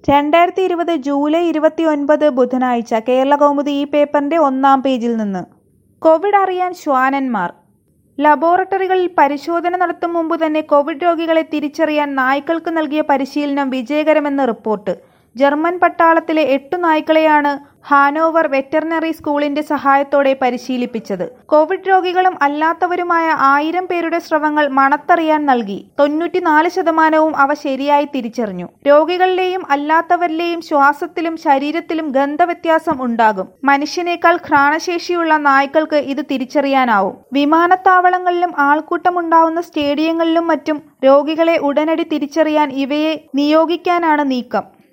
രണ്ടായിരത്തി ഇരുപത് ജൂലൈ ഇരുപത്തിയൊൻപത് ബുധനാഴ്ച കേരളകൗമുദി ഈ പേപ്പറിന്റെ ഒന്നാം പേജിൽ നിന്ന് കോവിഡ് അറിയാൻ ശ്വാനന്മാർ ലബോറട്ടറികളിൽ പരിശോധന നടത്തും മുമ്പ് തന്നെ കോവിഡ് രോഗികളെ തിരിച്ചറിയാൻ നായ്ക്കൾക്ക് നൽകിയ പരിശീലനം വിജയകരമെന്ന് റിപ്പോർട്ട് ജർമ്മൻ പട്ടാളത്തിലെ എട്ടു നായ്ക്കളെയാണ് ഹാനോവർ വെറ്ററിനറി സ്കൂളിന്റെ സഹായത്തോടെ പരിശീലിപ്പിച്ചത് കോവിഡ് രോഗികളും അല്ലാത്തവരുമായ ആയിരം പേരുടെ സ്രവങ്ങൾ മണത്തറിയാൻ നൽകി തൊണ്ണൂറ്റിനാല് ശതമാനവും അവ ശരിയായി തിരിച്ചറിഞ്ഞു രോഗികളിലെയും അല്ലാത്തവരിലെയും ശ്വാസത്തിലും ശരീരത്തിലും ഗന്ധവ്യത്യാസം ഉണ്ടാകും മനുഷ്യനേക്കാൾ ഘ്രാണശേഷിയുള്ള നായ്ക്കൾക്ക് ഇത് തിരിച്ചറിയാനാവും വിമാനത്താവളങ്ങളിലും ആൾക്കൂട്ടമുണ്ടാവുന്ന സ്റ്റേഡിയങ്ങളിലും മറ്റും രോഗികളെ ഉടനടി തിരിച്ചറിയാൻ ഇവയെ നിയോഗിക്കാനാണ് നീക്കം